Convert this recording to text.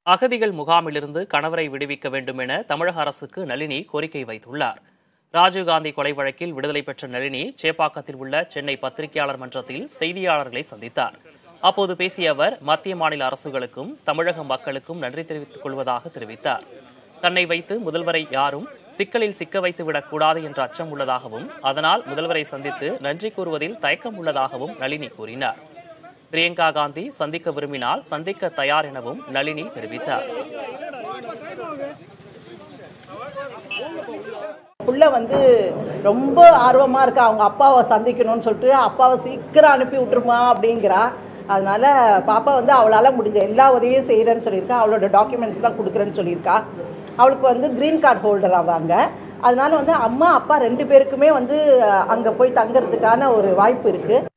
அகதிகள் முகாமிலிருந்து கணவரை விடுவிக்க வேண்டும் என தமிழக அரசுக்கு நளினி கோரிக்கை வைத்துள்ளார் ராஜீவ்காந்தி கொலை வழக்கில் விடுதலை பெற்ற நளினி சேப்பாக்கத்தில் உள்ள சென்னை பத்திரிகையாளர் மன்றத்தில் செய்தியாளர்களை சந்தித்தார் அப்போது பேசிய அவர் மத்திய மாநில அரசுகளுக்கும் தமிழக மக்களுக்கும் நன்றி தெரிவித்துக் கொள்வதாக தெரிவித்தார் தன்னை வைத்து முதல்வரை யாரும் சிக்கலில் சிக்க வைத்து விடக்கூடாது என்ற அச்சம் உள்ளதாகவும் அதனால் முதல்வரை சந்தித்து நன்றி கூறுவதில் தயக்கம் உள்ளதாகவும் நளினி கூறினார் பிரியங்கா காந்தி சந்திக்க விரும்பினால் சந்திக்க தயார் எனவும் நளினி தெரிவித்தார் புள்ள வந்து ரொம்ப ஆர்வமாக இருக்கா அவங்க அப்பாவை சந்திக்கணும்னு சொல்லிட்டு அப்பாவை சீக்கிரம் அனுப்பி விட்டுருமா அப்படிங்கிறா அதனால பாப்பா வந்து அவளால் முடிஞ்ச எல்லா உதவியும் செய்கிறேன்னு சொல்லியிருக்கா அவளோட டாக்குமெண்ட்ஸ் தான் கொடுக்குறேன்னு சொல்லியிருக்கா அவளுக்கு வந்து க்ரீன் கார்டு ஹோல்டர் ஆவாங்க அதனால வந்து அம்மா அப்பா ரெண்டு பேருக்குமே வந்து அங்கே போய் தங்கறதுக்கான ஒரு வாய்ப்பு இருக்குது